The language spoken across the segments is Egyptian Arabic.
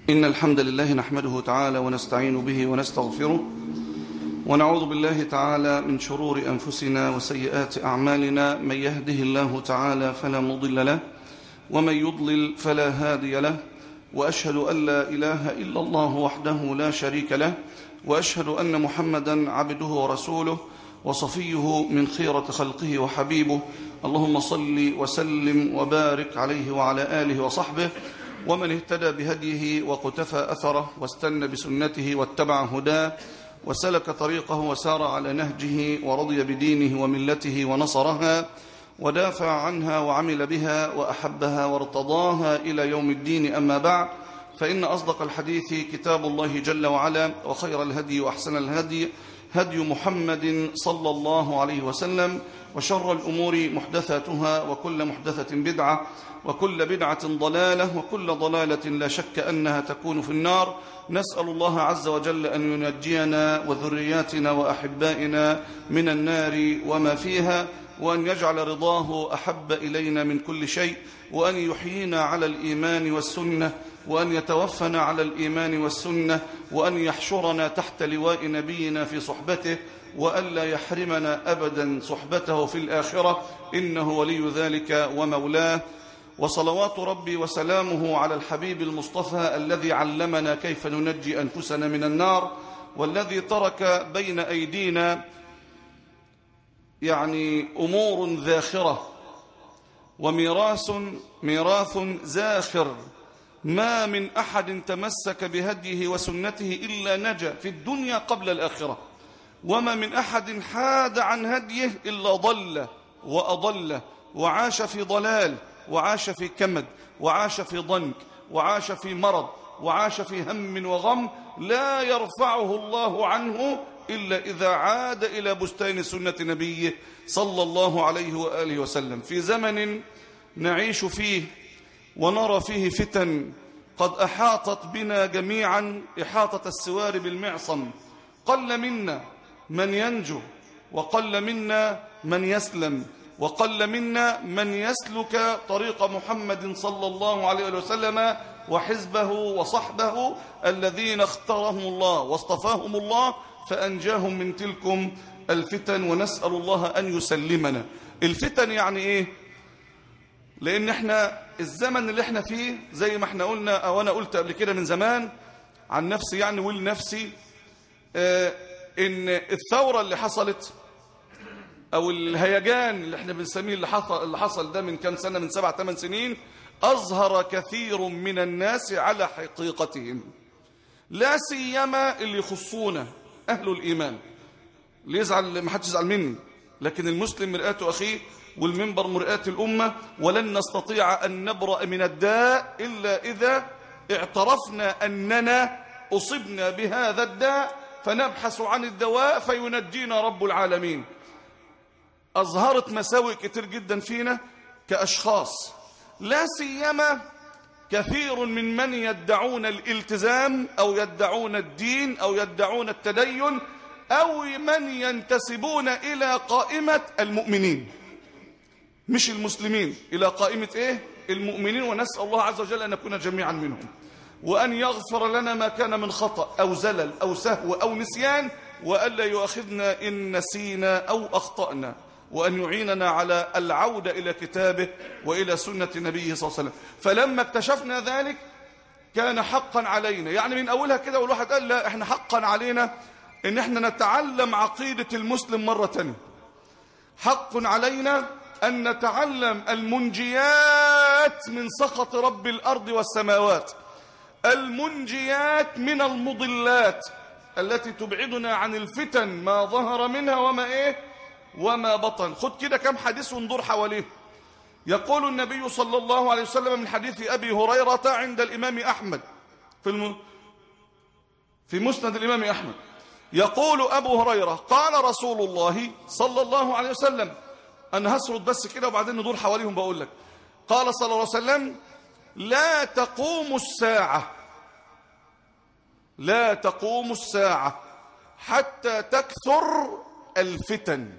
إن الحمد لله نحمده تعالى ونستعين به ونستغفره ونعوذ بالله تعالى من شرور أنفسنا وسيئات أعمالنا من يهده الله تعالى فلا مضل له ومن يضلل فلا هادي له وأشهد أن لا إله إلا الله وحده لا شريك له وأشهد أن محمدا عبده ورسوله وصفيه من خيرة خلقه وحبيبه اللهم صل وسلم وبارك عليه وعلى آله وصحبه ومن اهتدى بهديه وقتفى أثره واستنى بسنته واتبع هداه وسلك طريقه وسار على نهجه ورضي بدينه وملته ونصرها ودافع عنها وعمل بها وأحبها وارتضاها إلى يوم الدين أما بعد فإن أصدق الحديث كتاب الله جل وعلا وخير الهدي وأحسن الهدي هدي محمد صلى الله عليه وسلم وشر الأمور محدثاتها وكل محدثة بدعة وكل بدعة ضلالة وكل ضلالة لا شك أنها تكون في النار نسأل الله عز وجل أن ينجينا وذرياتنا وأحبائنا من النار وما فيها وأن يجعل رضاه أحب إلينا من كل شيء وأن يحيينا على الإيمان والسنة وأن يتوفنا على الإيمان والسنة وأن يحشرنا تحت لواء نبينا في صحبته وألا يحرمنا أبدا صحبته في الآخرة إنه ولي ذلك ومولاه وصلوات ربي وسلامه على الحبيب المصطفى الذي علمنا كيف ننجي أنفسنا من النار والذي ترك بين أيدينا يعني أمور ذاخرة وميراث ميراث زاخر ما من أحد تمسك بهديه وسنته إلا نجا في الدنيا قبل الآخرة وما من أحد حاد عن هديه إلا ضل وأضل وعاش في ضلال وعاش في كمد وعاش في ضنك وعاش في مرض وعاش في هم وغم لا يرفعه الله عنه إلا إذا عاد إلى بستان سنة نبيه صلى الله عليه وآله وسلم في زمن نعيش فيه ونرى فيه فتن قد أحاطت بنا جميعا إحاطة السوار بالمعصم قل منا من ينجو وقل منا من يسلم وقل منا من يسلك طريق محمد صلى الله عليه وسلم وحزبه وصحبه الذين اختارهم الله واصطفاهم الله فأنجاهم من تلكم الفتن ونسأل الله أن يسلمنا الفتن يعني إيه لأن احنا الزمن اللي احنا فيه زي ما احنا قلنا أو أنا قلت قبل كده من زمان عن نفسي يعني ولنفسي اه إن الثورة اللي حصلت أو الهيجان اللي احنا بنسميه اللي حصل, اللي حصل ده من كام سنة من سبع ثمان سنين أظهر كثير من الناس على حقيقتهم لا سيما اللي يخصونا أهل الإيمان اللي يزعل ما حدش يزعل مني لكن المسلم مرآة أخيه والمنبر مرآة الأمة ولن نستطيع أن نبرأ من الداء إلا إذا اعترفنا أننا أصبنا بهذا الداء فنبحث عن الدواء فينجينا رب العالمين أظهرت مساوئ كتير جدا فينا كأشخاص لا سيما كثير من من يدعون الالتزام أو يدعون الدين أو يدعون التدين أو من ينتسبون إلى قائمة المؤمنين مش المسلمين إلى قائمة إيه؟ المؤمنين ونسأل الله عز وجل أن نكون جميعا منهم وأن يغفر لنا ما كان من خطأ أو زلل أو سهو أو نسيان وألا يؤاخذنا إن نسينا أو أخطأنا وأن يعيننا على العودة إلى كتابه وإلى سنة نبيه صلى الله عليه وسلم فلما اكتشفنا ذلك كان حقا علينا يعني من أولها كده والواحد قال لا احنا حقا علينا ان احنا نتعلم عقيدة المسلم مرة تانية حق علينا أن نتعلم المنجيات من سخط رب الأرض والسماوات المنجيات من المضلات التي تبعدنا عن الفتن ما ظهر منها وما ايه وما بطن خد كده كم حديث وندور حواليه يقول النبي صلى الله عليه وسلم من حديث أبي هريرة عند الإمام أحمد في, الم... في مسند الإمام أحمد يقول أبو هريرة قال رسول الله صلى الله عليه وسلم أنا هسرد بس كده وبعدين ندور حواليهم بقول لك قال صلى الله عليه وسلم لا تقوم الساعة لا تقوم الساعة حتى تكثر الفتن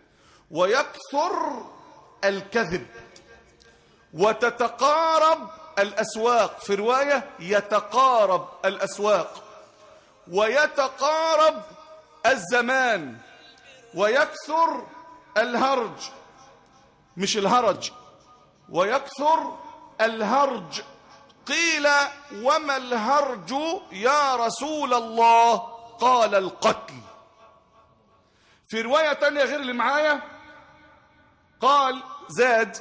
ويكثر الكذب وتتقارب الأسواق في رواية يتقارب الأسواق ويتقارب الزمان ويكثر الهرج مش الهرج ويكثر الهرج قيل وما الهرج يا رسول الله قال القتل في رواية تانية غير اللي معايا قال زاد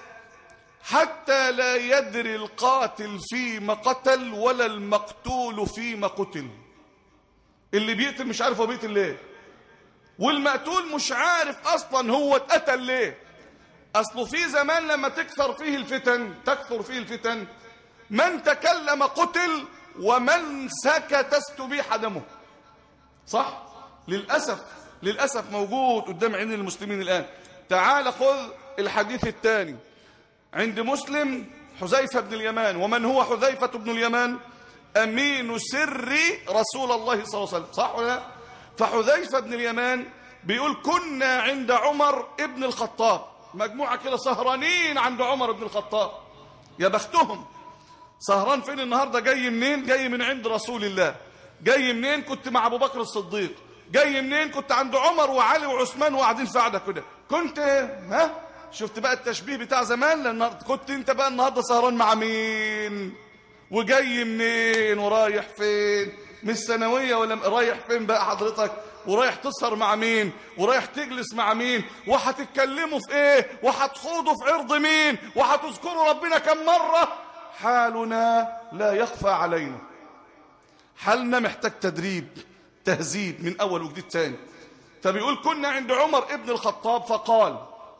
حتى لا يدري القاتل فيما قتل ولا المقتول فيما قتل اللي بيقتل مش عارف هو بيقتل ليه والمقتول مش عارف اصلا هو اتقتل ليه اصله في زمان لما تكثر فيه الفتن تكثر فيه الفتن من تكلم قتل ومن سكت استبيح دمه صح للاسف للاسف موجود قدام عين المسلمين الان تعال خذ الحديث الثاني عند مسلم حذيفه بن اليمان ومن هو حذيفه بن اليمان امين سر رسول الله صلى الله عليه وسلم صح ولا لا فحذيفه بن اليمان بيقول كنا عند عمر ابن الخطاب مجموعه كده سهرانين عند عمر بن الخطاب يا بختهم سهران فين النهارده جاي منين جاي من عند رسول الله جاي منين كنت مع ابو بكر الصديق جاي منين كنت عند عمر وعلي وعثمان وقاعدين في قعده كده كنت ها شفت بقى التشبيه بتاع زمان لان كنت انت بقى النهارده سهران مع مين وجاي منين ورايح فين مش ثانويه ولا رايح فين بقى حضرتك ورايح تسهر مع مين ورايح تجلس مع مين وهتتكلموا في ايه وهتخوضوا في عرض مين وهتذكروا ربنا كم مره حالنا لا يخفى علينا حالنا محتاج تدريب تهذيب من اول وجديد تاني فبيقول كنا عند عمر ابن الخطاب فقال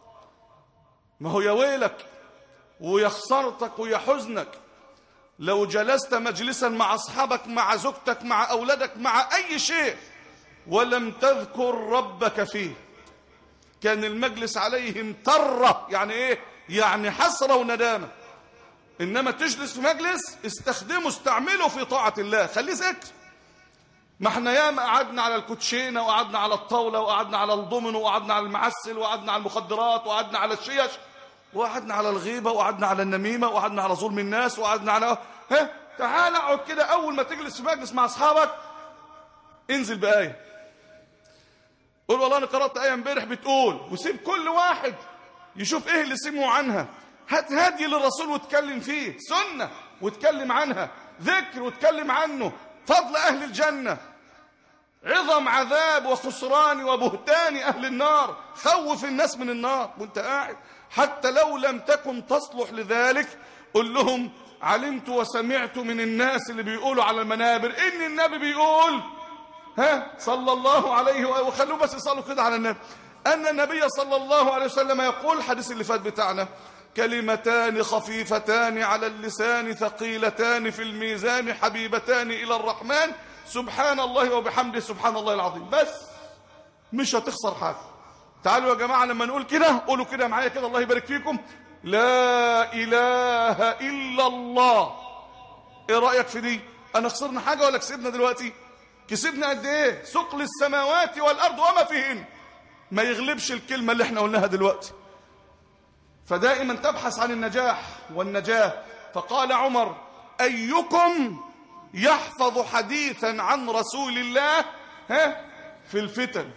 ما هو يا ويلك ويا خسارتك ويا حزنك لو جلست مجلسا مع اصحابك مع زوجتك مع اولادك مع اي شيء ولم تذكر ربك فيه كان المجلس عليهم طره يعني ايه يعني حسره وندامه انما تجلس في مجلس استخدمه استعمله في طاعه الله خليه ذكر ما احنا ياما قعدنا على الكوتشينه وقعدنا على الطاوله وقعدنا على الضمن وقعدنا على المعسل وقعدنا على المخدرات وقعدنا على الشيش وقعدنا على الغيبه وقعدنا على النميمه وقعدنا على ظلم الناس وقعدنا على ها تعال اقعد كده اول ما تجلس في مجلس مع اصحابك انزل بايه قول والله انا قرات ايه امبارح بتقول وسيب كل واحد يشوف ايه اللي سمعوا عنها هات هدي للرسول واتكلم فيه سنه واتكلم عنها ذكر واتكلم عنه فضل اهل الجنه عظم عذاب وخسران وبهتان اهل النار خوف الناس من النار وانت قاعد حتى لو لم تكن تصلح لذلك قل لهم علمت وسمعت من الناس اللي بيقولوا على المنابر ان النبي بيقول ها صلى الله عليه وآله وخلوه بس يصلوا كده على النبي أن النبي صلى الله عليه وسلم يقول الحديث اللي فات بتاعنا كلمتان خفيفتان على اللسان ثقيلتان في الميزان حبيبتان إلى الرحمن سبحان الله وبحمده سبحان الله العظيم بس مش هتخسر حاجة تعالوا يا جماعة لما نقول كده قولوا كده معايا كده الله يبارك فيكم لا إله إلا الله إيه رأيك في دي أنا خسرنا حاجة ولا كسبنا دلوقتي كسبنا قد إيه ثقل السماوات والأرض وما فيهن ما يغلبش الكلمة اللي احنا قلناها دلوقتي فدائما تبحث عن النجاح والنجاة فقال عمر أيكم يحفظ حديثا عن رسول الله ها في الفتن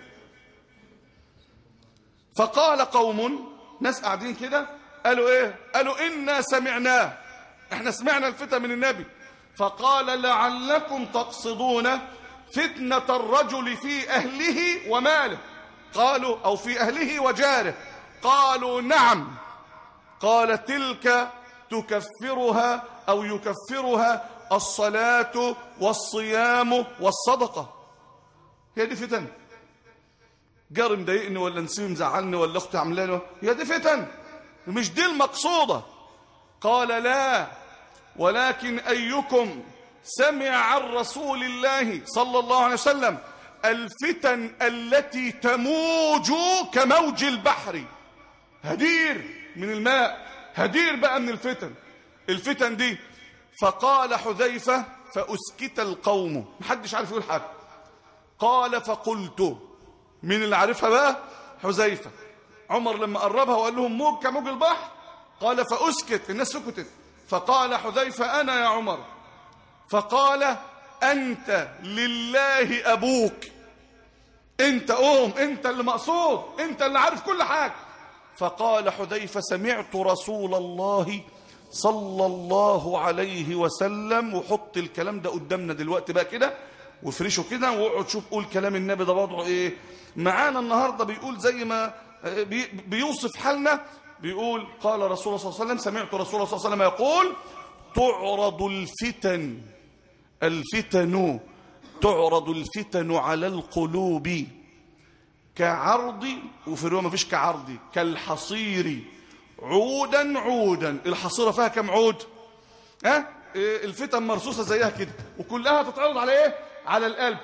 فقال قوم ناس قاعدين كده قالوا ايه قالوا إنا سمعناه احنا سمعنا الفتن من النبي فقال لعلكم تقصدون فتنة الرجل في أهله وماله قالوا أو في أهله وجاره قالوا نعم قال تلك تكفرها أو يكفرها الصلاة والصيام والصدقة هي دي فتن جار مضايقني ولا نسيم مزعلني ولا اختي عامله هي دي فتن مش دي المقصودة قال لا ولكن أيكم سمع عن رسول الله صلى الله عليه وسلم الفتن التي تموج كموج البحر هدير من الماء هدير بقى من الفتن الفتن دي فقال حذيفة فأسكت القوم محدش عارف يقول حاجة قال فقلت مين اللي عارفها بقى حذيفة عمر لما قربها وقال لهم موج كموج البحر قال فأسكت الناس سكتت فقال حذيفة أنا يا عمر فقال أنت لله أبوك أنت قوم أنت اللي مقصود أنت اللي عارف كل حاجة فقال حذيفة سمعت رسول الله صلى الله عليه وسلم وحط الكلام ده قدامنا دلوقتي بقى كده وافرشه كده واقعد شوف قول كلام النبي ده وضعه ايه معانا النهارده بيقول زي ما بي بيوصف حالنا بيقول قال رسول الله صلى الله عليه وسلم سمعت رسول الله صلى الله عليه وسلم يقول تعرض الفتن الفتن تعرض الفتن على القلوب كعرض وفي الروايه ما فيش كعرض كالحصير عودا عودا الحصيره فيها كم عود ها إيه الفتن مرصوصه زيها كده وكلها تتعرض على ايه على القلب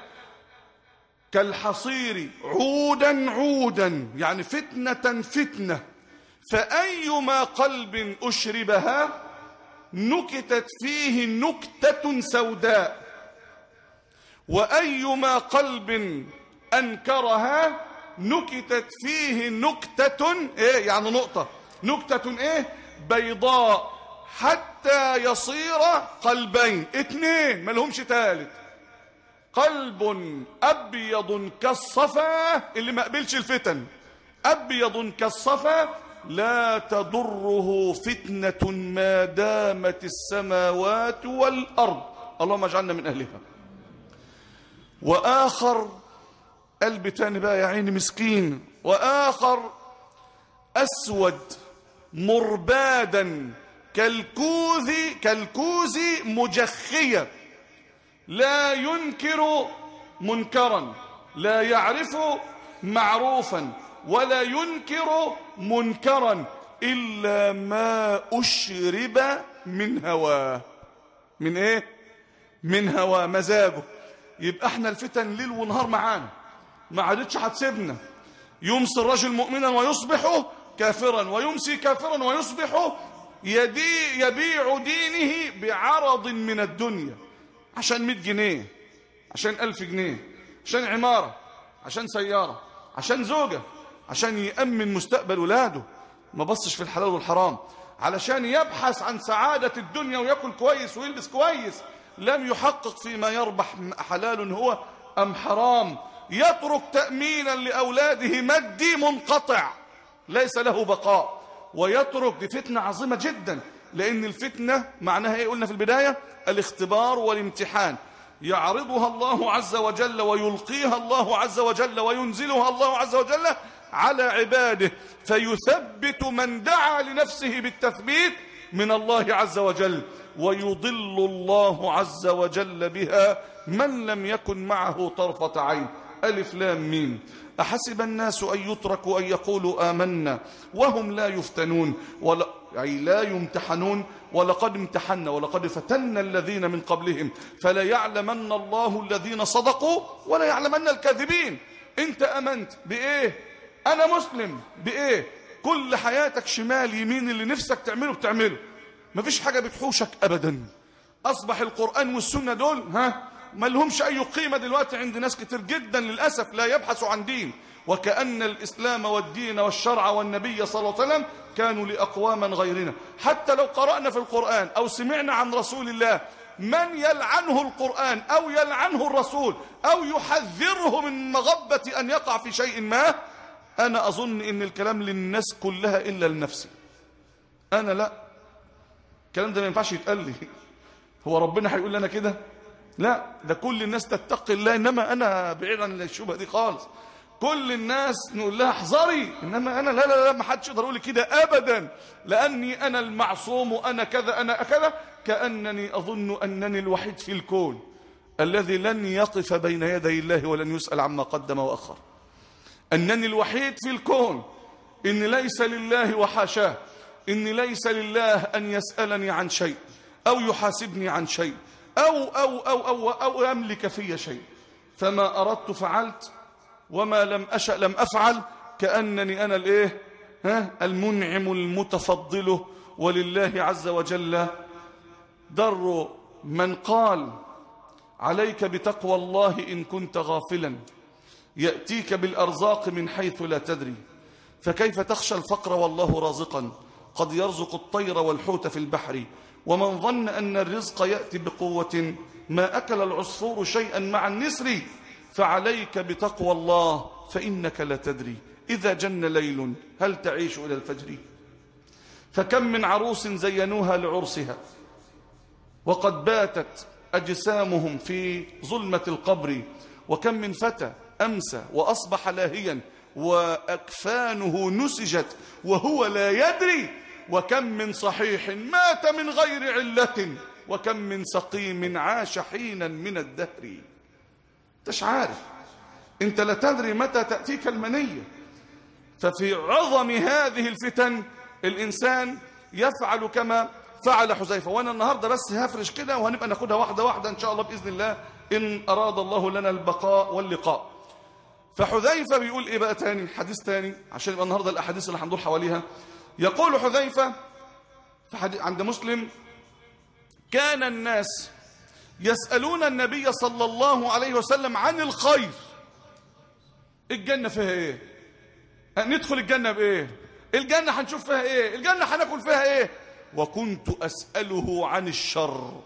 كالحصير عودا عودا يعني فتنه فتنه فايما قلب اشربها نكتت فيه نكته سوداء وايما قلب انكرها نكتت فيه نكته ايه يعني نقطه نكته ايه بيضاء حتى يصير قلبين اتنين ملهمش تالت قلب ابيض كالصفا اللي ما قبلش الفتن ابيض كالصفا لا تضره فتنه ما دامت السماوات والارض اللهم اجعلنا من اهلها واخر قلب تاني بقى يا عيني مسكين واخر اسود مربادا كالكوز كالكوز مجخية لا ينكر منكرا لا يعرف معروفا ولا ينكر منكرا إلا ما أشرب من هواه من إيه؟ من هواه مزاجه يبقى احنا الفتن ليل ونهار معانا ما عادتش هتسيبنا يمسي الرجل مؤمنا ويصبح كافرا ويمسي كافرا ويصبح يدي يبيع دينه بعرض من الدنيا عشان 100 جنيه عشان 1000 جنيه عشان عمارة عشان سيارة عشان زوجة عشان يأمن مستقبل ولاده ما بصش في الحلال والحرام علشان يبحث عن سعادة الدنيا ويأكل كويس ويلبس كويس لم يحقق فيما يربح حلال هو أم حرام يترك تأمينا لأولاده مادي منقطع ليس له بقاء ويترك دي فتنة عظيمة جدا لأن الفتنة معناها إيه قلنا في البداية الاختبار والامتحان يعرضها الله عز وجل ويلقيها الله عز وجل وينزلها الله عز وجل على عباده فيثبت من دعا لنفسه بالتثبيت من الله عز وجل ويضل الله عز وجل بها من لم يكن معه طرفة عين ألف لام ميم أحسب الناس أن يتركوا أن يقولوا آمنا وهم لا يفتنون ولا أي لا يمتحنون ولقد امتحنا ولقد فتنا الذين من قبلهم فلا يعلمن الله الذين صدقوا ولا يعلمن الكاذبين انت أمنت بإيه أنا مسلم بإيه كل حياتك شمال يمين اللي نفسك تعمله بتعمله مفيش حاجة بتحوشك أبدا أصبح القرآن والسنة دول ها ما لهمش أي قيمة دلوقتي عند ناس كتير جدا للأسف لا يبحثوا عن دين وكأن الإسلام والدين والشرع والنبي صلى الله عليه وسلم كانوا لأقواما غيرنا حتى لو قرأنا في القرآن أو سمعنا عن رسول الله من يلعنه القرآن أو يلعنه الرسول أو يحذره من مغبة أن يقع في شيء ما أنا أظن إن الكلام للناس كلها إلا لنفسي أنا لا الكلام ده ما ينفعش يتقال لي هو ربنا هيقول لنا كده لا ده كل الناس تتقي الله انما انا بعيد عن الشبهه دي خالص كل الناس نقول لها احذري انما انا لا لا لا ما حدش يقدر يقول كده ابدا لاني انا المعصوم وانا كذا انا كذا كانني اظن انني الوحيد في الكون الذي لن يقف بين يدي الله ولن يسال عما قدم واخر انني الوحيد في الكون ان ليس لله وحاشاه ان ليس لله ان يسالني عن شيء او يحاسبني عن شيء أو أو أو أو أو أملك في شيء فما أردت فعلت وما لم أشأ لم أفعل كأنني أنا الإيه ها المنعم المتفضل ولله عز وجل در من قال عليك بتقوى الله إن كنت غافلا يأتيك بالأرزاق من حيث لا تدري فكيف تخشى الفقر والله رازقا قد يرزق الطير والحوت في البحر ومن ظن أن الرزق يأتي بقوة ما أكل العصفور شيئا مع النسر فعليك بتقوى الله فإنك لا تدري إذا جن ليل هل تعيش إلى الفجر فكم من عروس زينوها لعرسها وقد باتت أجسامهم في ظلمة القبر وكم من فتى أمسى وأصبح لاهيا وأكفانه نسجت وهو لا يدري وكم من صحيح مات من غير علة وكم من سقيم عاش حينا من الدهر انتش عارف انت لا تدري متى تأتيك المنية ففي عظم هذه الفتن الإنسان يفعل كما فعل حذيفة وأنا النهاردة بس هفرش كده وهنبقى ناخدها واحدة واحدة إن شاء الله بإذن الله إن أراد الله لنا البقاء واللقاء فحذيفة بيقول إيه بقى تاني حديث تاني عشان يبقى النهاردة الأحاديث اللي هندور حواليها يقول حذيفة في حديث عند مسلم كان الناس يسألون النبي صلى الله عليه وسلم عن الخير الجنة فيها ايه ندخل الجنة بايه الجنة هنشوف فيها ايه الجنة هناكل فيها ايه وكنت أسأله عن الشر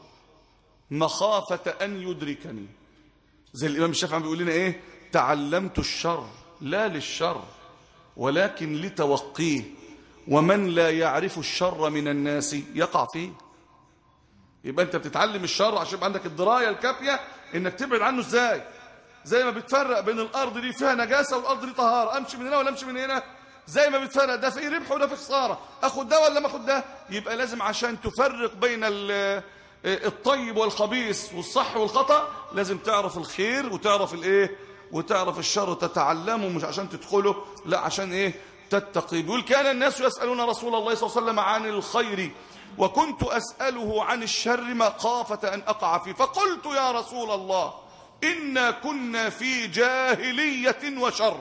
مخافة أن يدركني زي الإمام الشافعي بيقول لنا ايه تعلمت الشر لا للشر ولكن لتوقيه ومن لا يعرف الشر من الناس يقع فيه يبقى انت بتتعلم الشر عشان يبقى عندك الدرايه الكافيه انك تبعد عنه ازاي زي ما بتفرق بين الارض دي فيها نجاسه والارض دي طهاره امشي من هنا ولا امشي من هنا زي ما بتفرق ده في ربح وده في خساره اخد ده ولا ما اخد ده يبقى لازم عشان تفرق بين الطيب والخبيث والصح والخطا لازم تعرف الخير وتعرف الايه وتعرف الشر تتعلمه مش عشان تدخله لا عشان ايه تتقي بيقول كان الناس يسالون رسول الله صلى الله عليه وسلم عن الخير وكنت أسأله عن الشر مخافة أن أقع فيه فقلت يا رسول الله إنا كنا في جاهلية وشر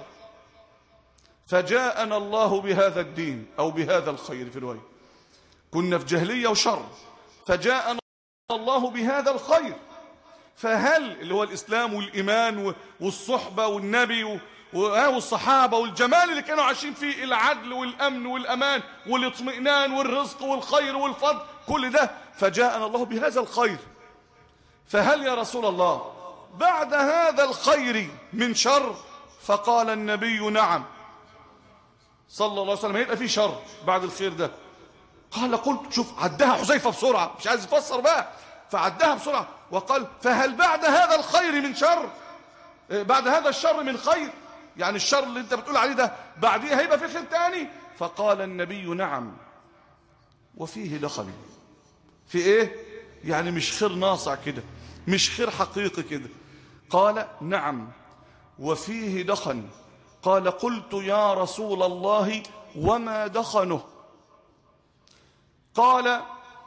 فجاءنا الله بهذا الدين أو بهذا الخير في الوي كنا في جاهلية وشر فجاءنا الله بهذا الخير فهل اللي هو الإسلام والإيمان والصحبة والنبي والصحابة والجمال اللي كانوا عايشين فيه العدل والأمن والأمان والاطمئنان والرزق والخير والفضل كل ده فجاءنا الله بهذا الخير فهل يا رسول الله بعد هذا الخير من شر فقال النبي نعم صلى الله عليه وسلم هيبقى في شر بعد الخير ده قال قلت شوف عدها حذيفه بسرعة مش عايز يفسر بقى فعدها بسرعة وقال فهل بعد هذا الخير من شر بعد هذا الشر من خير يعني الشر اللي انت بتقول عليه ده بعديه هيبقى في خير تاني فقال النبي نعم وفيه دخل في ايه يعني مش خير ناصع كده مش خير حقيقي كده قال نعم وفيه دخن قال قلت يا رسول الله وما دخنه قال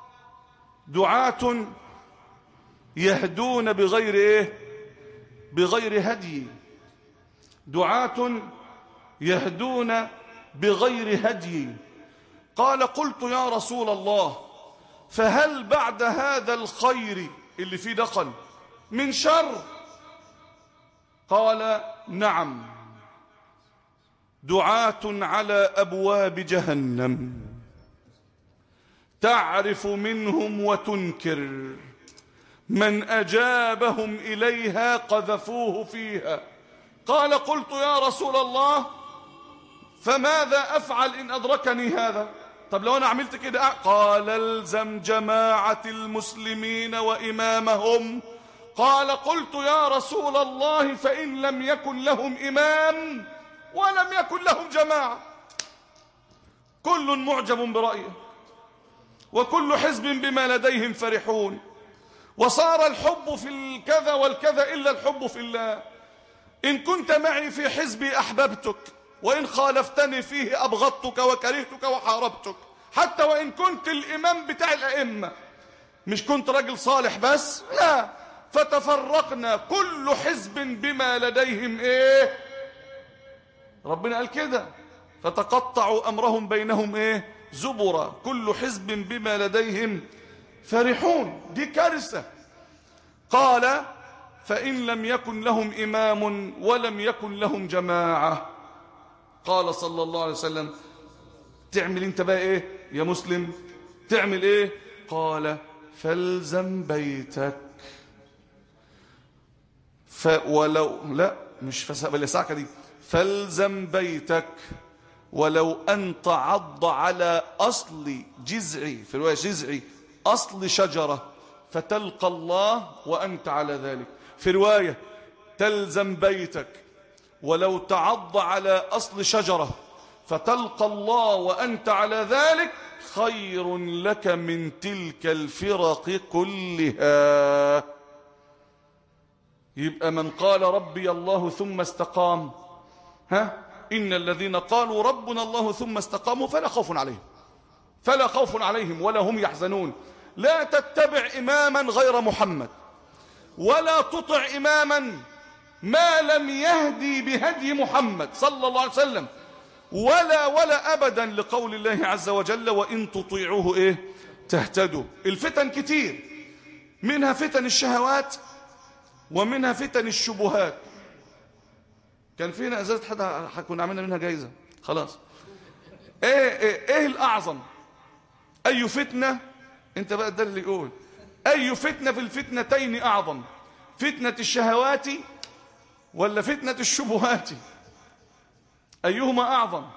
دعاة يهدون بغير ايه بغير هدي دعاة يهدون بغير هدي قال قلت يا رسول الله فهل بعد هذا الخير اللي فيه دخل من شر قال نعم دعاة على أبواب جهنم تعرف منهم وتنكر من أجابهم إليها قذفوه فيها قال قلت يا رسول الله فماذا أفعل إن أدركني هذا طب لو أنا عملت كده قال الزم جماعة المسلمين وإمامهم قال قلت يا رسول الله فإن لم يكن لهم إمام ولم يكن لهم جماعة كل معجب برأيه وكل حزب بما لديهم فرحون وصار الحب في الكذا والكذا إلا الحب في الله إن كنت معي في حزبي أحببتك وإن خالفتني فيه أبغضتك وكرهتك وحاربتك حتى وإن كنت الإمام بتاع الأئمة مش كنت راجل صالح بس لا فتفرقنا كل حزب بما لديهم إيه ربنا قال كده فتقطعوا أمرهم بينهم إيه زبرا كل حزب بما لديهم فرحون دي كارثة قال فإن لم يكن لهم إمام ولم يكن لهم جماعة قال صلى الله عليه وسلم تعمل انت بقى ايه يا مسلم تعمل ايه قال فالزم بيتك ف ولو لا مش فسأل الساعة دي فالزم بيتك ولو أن تعض على أصل جذع في رواية جذع أصل شجرة فتلقى الله وأنت على ذلك في رواية تلزم بيتك ولو تعض على أصل شجرة فتلقى الله وأنت على ذلك خير لك من تلك الفرق كلها يبقى من قال ربي الله ثم استقام ها إن الذين قالوا ربنا الله ثم استقاموا فلا خوف عليهم فلا خوف عليهم ولا هم يحزنون لا تتبع إماما غير محمد ولا تطع إماما ما لم يهدي بهدي محمد صلى الله عليه وسلم ولا ولا أبدا لقول الله عز وجل وإن تطيعوه إيه تهتدوا الفتن كتير منها فتن الشهوات ومنها فتن الشبهات كان فينا ازازه حد كنا عملنا منها جايزه خلاص ايه ايه, إيه الاعظم اي فتنه انت بقى ده اللي يقول اي فتنه في الفتنتين اعظم فتنه الشهوات ولا فتنه الشبهات ايهما اعظم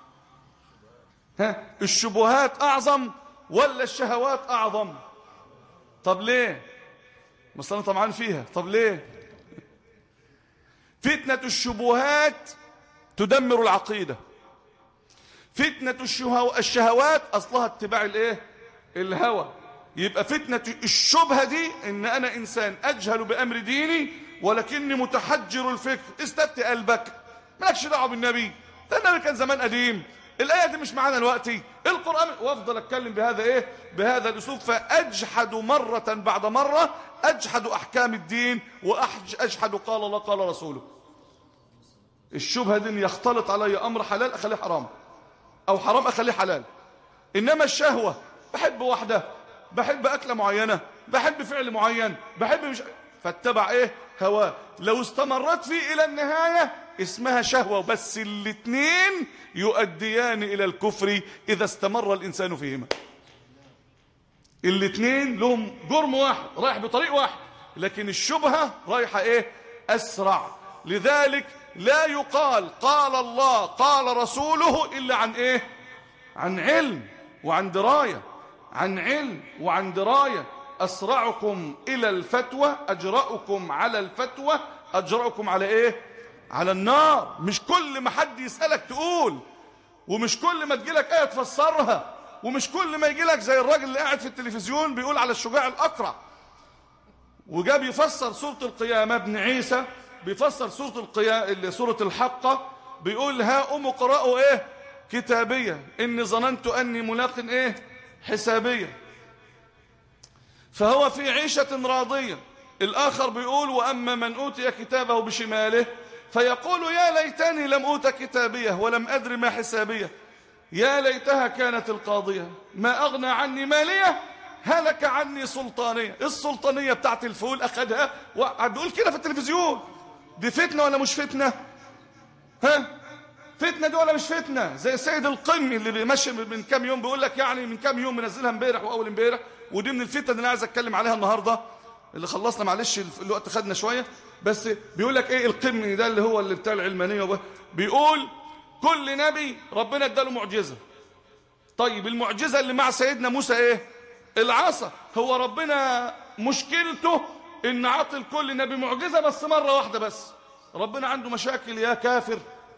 ها الشبهات اعظم ولا الشهوات اعظم طب ليه مثلا انا طمعان فيها طب ليه فتنة الشبهات تدمر العقيدة فتنة الشهوات أصلها اتباع الايه الهوى يبقى فتنة الشبهة دي ان انا انسان اجهل بامر ديني ولكني متحجر الفكر استفتي قلبك مالكش دعوه بالنبي ده النبي كان زمان قديم الآية دي مش معانا دلوقتي القرآن وافضل اتكلم بهذا ايه بهذا الاسلوب فاجحد مرة بعد مرة اجحد احكام الدين واجحد قال الله قال رسوله الشبهة دي يختلط علي امر حلال اخليه حرام او حرام اخليه حلال انما الشهوة بحب واحدة بحب اكلة معينة بحب فعل معين بحب مش فاتبع ايه هواه لو استمرت فيه الى النهاية اسمها شهوة بس الاثنين يؤديان الى الكفر اذا استمر الانسان فيهما الاثنين لهم جرم واحد رايح بطريق واحد لكن الشبهة رايحة ايه اسرع لذلك لا يقال قال الله قال رسوله الا عن ايه عن علم وعن دراية عن علم وعن دراية أسرعكم إلى الفتوى أجرأكم على الفتوى أجرأكم على إيه على النار مش كل ما حد يسألك تقول ومش كل ما تجيلك آية تفسرها ومش كل ما يجيلك زي الراجل اللي قاعد في التلفزيون بيقول على الشجاع الأقرع وجاب يفسر سورة القيامة ابن عيسى بيفسر سورة القيامة سورة الحقة بيقول ها أم قرأوا إيه كتابية إني ظننت أني ملاق إيه حسابية فهو في عيشة راضية الآخر بيقول وأما من أوتي كتابه بشماله فيقول يا ليتني لم أوت كتابية ولم أدر ما حسابية يا ليتها كانت القاضية ما أغنى عني مالية هلك عني سلطانية السلطانية بتاعت الفول أخدها وقعد كده في التلفزيون دي فتنة ولا مش فتنة ها فتنة دي ولا مش فتنة زي السيد القمي اللي بيمشي من كام يوم بيقول لك يعني من كام يوم منزلها امبارح واول امبارح ودي من الفتن اللي انا عايز اتكلم عليها النهارده اللي خلصنا معلش الوقت خدنا شويه بس بيقول لك ايه القمي ده اللي هو اللي بتاع العلمانيه بيقول كل نبي ربنا اداله معجزه طيب المعجزه اللي مع سيدنا موسى ايه العصا هو ربنا مشكلته ان عطي لكل نبي معجزه بس مره واحده بس ربنا عنده مشاكل يا كافر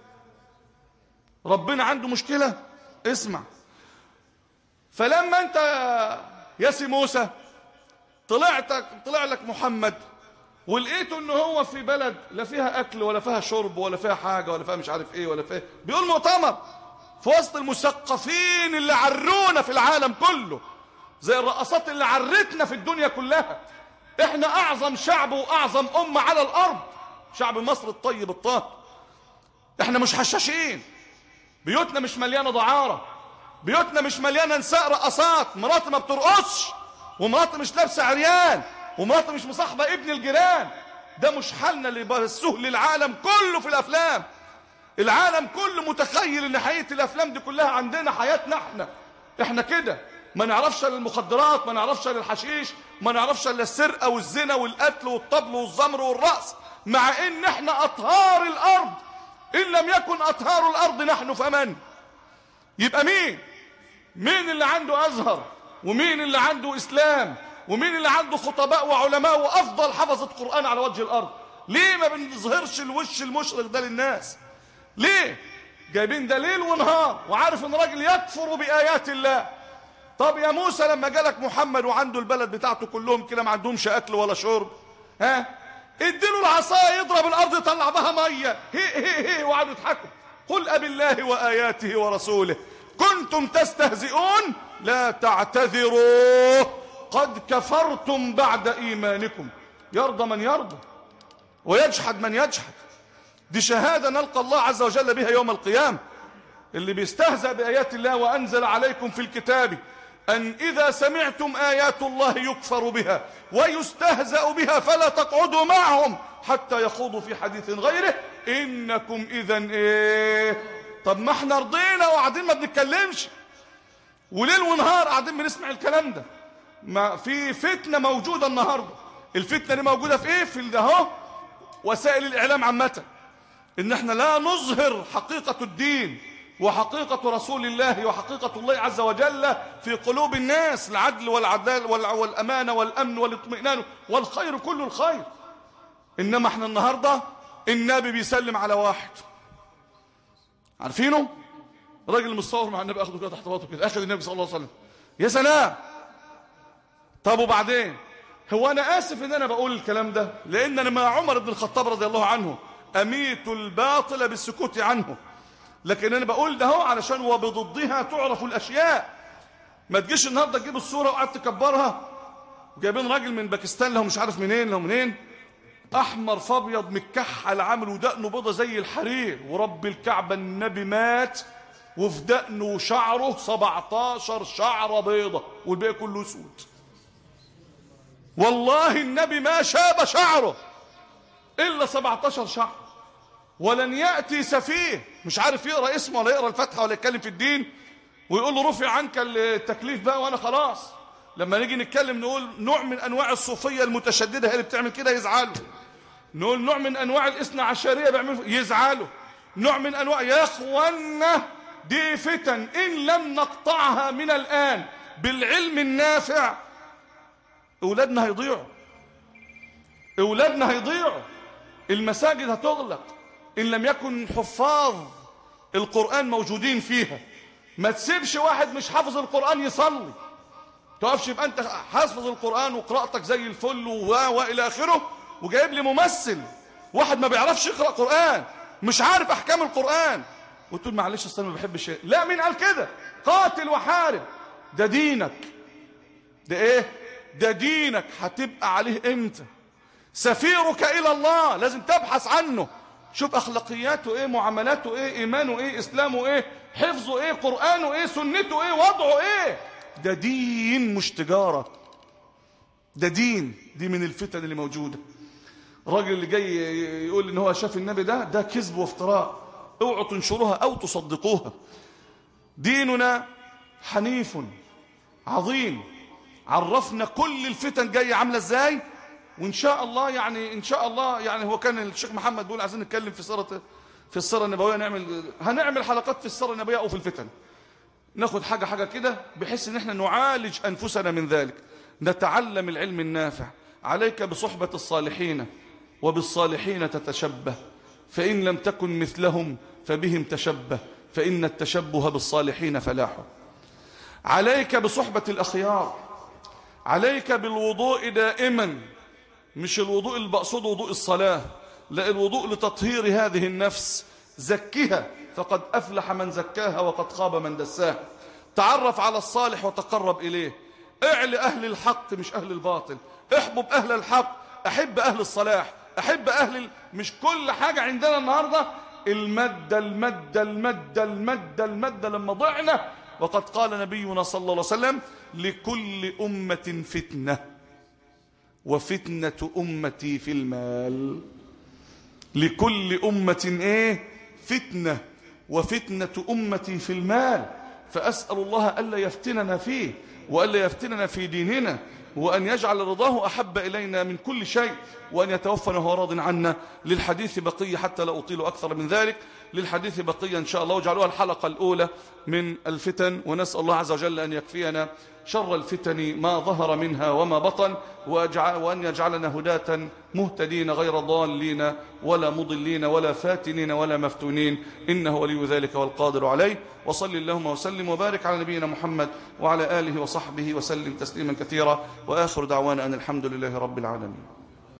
ربنا عنده مشكلة اسمع فلما انت يا سي موسى طلعتك طلع لك محمد ولقيته ان هو في بلد لا فيها اكل ولا فيها شرب ولا فيها حاجة ولا فيها مش عارف ايه ولا فيها بيقول مؤتمر في وسط المثقفين اللي عرونا في العالم كله زي الرقصات اللي عرتنا في الدنيا كلها احنا اعظم شعب واعظم امة على الارض شعب مصر الطيب الطاهر احنا مش حشاشين بيوتنا مش مليانة دعارة بيوتنا مش مليانة نساء رقصات مراتي ما بترقصش ومراتي مش لابسة عريان ومراتي مش مصاحبة ابن الجيران ده مش حالنا اللي بسوه للعالم كله في الأفلام العالم كله متخيل ان حقيقة الأفلام دي كلها عندنا حياتنا احنا احنا كده ما نعرفش الا المخدرات ما نعرفش الا الحشيش ما نعرفش الا السرقه والزنا والقتل والطبل والزمر والرأس مع ان احنا اطهار الارض ان لم يكن اطهار الارض نحن فمن يبقى مين مين اللي عنده ازهر ومين اللي عنده اسلام ومين اللي عنده خطباء وعلماء وافضل حفظة قرآن على وجه الارض ليه ما بنظهرش الوش المشرق ده للناس ليه جايبين ده ليل ونهار وعارف ان راجل يكفر بآيات الله طب يا موسى لما جالك محمد وعنده البلد بتاعته كلهم كده ما عندهمش اكل ولا شرب ها اديله العصايه يضرب الارض يطلع بها ميه هي هي هي وقعدوا يضحكوا قل ابي الله واياته ورسوله كنتم تستهزئون لا تعتذروا قد كفرتم بعد ايمانكم يرضى من يرضى ويجحد من يجحد دي شهاده نلقى الله عز وجل بها يوم القيامه اللي بيستهزأ بآيات الله وأنزل عليكم في الكتاب أن إذا سمعتم آيات الله يكفر بها ويستهزأ بها فلا تقعدوا معهم حتى يخوضوا في حديث غيره إنكم إذا إيه طب ما احنا رضينا وقاعدين ما بنتكلمش وليل ونهار قاعدين بنسمع الكلام ده ما في فتنة موجودة النهاردة الفتنة دي موجودة في ايه في ده اهو وسائل الإعلام عامة ان احنا لا نظهر حقيقة الدين وحقيقة رسول الله وحقيقة الله عز وجل في قلوب الناس العدل والعدال والأمانة والأمن والاطمئنان والخير كل الخير إنما احنا النهاردة النبي بيسلم على واحد عارفينه راجل متصور مع النبي اخده كده تحت باطه كده اخذ النبي صلى الله عليه وسلم يا سلام طب وبعدين هو انا اسف ان انا بقول الكلام ده لان انا مع عمر بن الخطاب رضي الله عنه اميت الباطل بالسكوت عنه لكن انا بقول ده هو علشان وبضدها تعرف الاشياء ما تجيش النهارده تجيب الصوره وقعدت تكبرها جايبين راجل من باكستان له مش عارف منين له منين احمر فابيض متكحل عامل ودقنه بيضه زي الحرير ورب الكعبه النبي مات وفي دقنه وشعره 17 شعره بيضه والباقي كله اسود والله النبي ما شاب شعره الا 17 شعر ولن ياتي سفيه مش عارف يقرا اسمه ولا يقرا الفاتحه ولا يتكلم في الدين ويقول له رفع عنك التكليف بقى وانا خلاص لما نيجي نتكلم نقول نوع من انواع الصوفيه المتشدده هي اللي بتعمل كده يزعلوا نقول نوع من انواع الاثنى عشريه بيعملوا يزعلوا نوع من انواع يا اخوانا دي فتن ان لم نقطعها من الان بالعلم النافع اولادنا هيضيعوا اولادنا هيضيعوا المساجد هتغلق ان لم يكن حفاظ القران موجودين فيها ما تسيبش واحد مش حافظ القران يصلي تقفش يبقى انت حافظ القران وقراءتك زي الفل والى اخره وجايب لي ممثل واحد ما بيعرفش يقرا قران مش عارف احكام القران وتقول معلش اصل ما بحبش لا مين قال كده قاتل وحارب ده دينك ده ايه ده دينك هتبقى عليه امتى سفيرك الى الله لازم تبحث عنه شوف اخلاقياته ايه معاملاته ايه ايمانه ايه اسلامه ايه حفظه ايه قرانه ايه سنته ايه وضعه ايه ده دين مش تجاره ده دين دي من الفتن اللي موجوده الراجل اللي جاي يقول ان هو شاف النبي ده ده كذب وافتراء اوعوا تنشروها او تصدقوها ديننا حنيف عظيم عرفنا كل الفتن جايه عامله ازاي وان شاء الله يعني ان شاء الله يعني هو كان الشيخ محمد بيقول عايزين نتكلم في سيره في السيره النبويه نعمل هنعمل حلقات في السيره النبويه او في الفتن ناخد حاجه حاجه كده بحيث ان احنا نعالج انفسنا من ذلك نتعلم العلم النافع عليك بصحبه الصالحين وبالصالحين تتشبه فان لم تكن مثلهم فبهم تشبه فان التشبه بالصالحين فلاح عليك بصحبه الاخيار عليك بالوضوء دائما مش الوضوء اللي بقصده وضوء الصلاة لا الوضوء لتطهير هذه النفس زكها فقد أفلح من زكاها وقد خاب من دساها تعرف على الصالح وتقرب إليه اعل أهل الحق مش أهل الباطل احبب أهل الحق أحب أهل الصلاح أحب أهل ال... مش كل حاجة عندنا النهاردة المادة المادة المادة المادة المادة لما ضعنا وقد قال نبينا صلى الله عليه وسلم لكل أمة فتنة وفتنة أمتي في المال لكل أمة إيه فتنة وفتنة أمتي في المال فأسأل الله ألا يفتننا فيه وألا يفتننا في ديننا وأن يجعل رضاه أحب إلينا من كل شيء وأن يتوفنا وهو راض عنا للحديث بقية حتى لا أطيل أكثر من ذلك للحديث بقية إن شاء الله وجعلوها الحلقة الأولى من الفتن ونسأل الله عز وجل أن يكفينا شر الفتن ما ظهر منها وما بطن وأن يجعلنا هداة مهتدين غير ضالين ولا مضلين ولا فاتنين ولا مفتونين إنه ولي ذلك والقادر عليه وصل اللهم وسلم وبارك على نبينا محمد وعلى آله وصحبه وسلم تسليما كثيرا وآخر دعوانا أن الحمد لله رب العالمين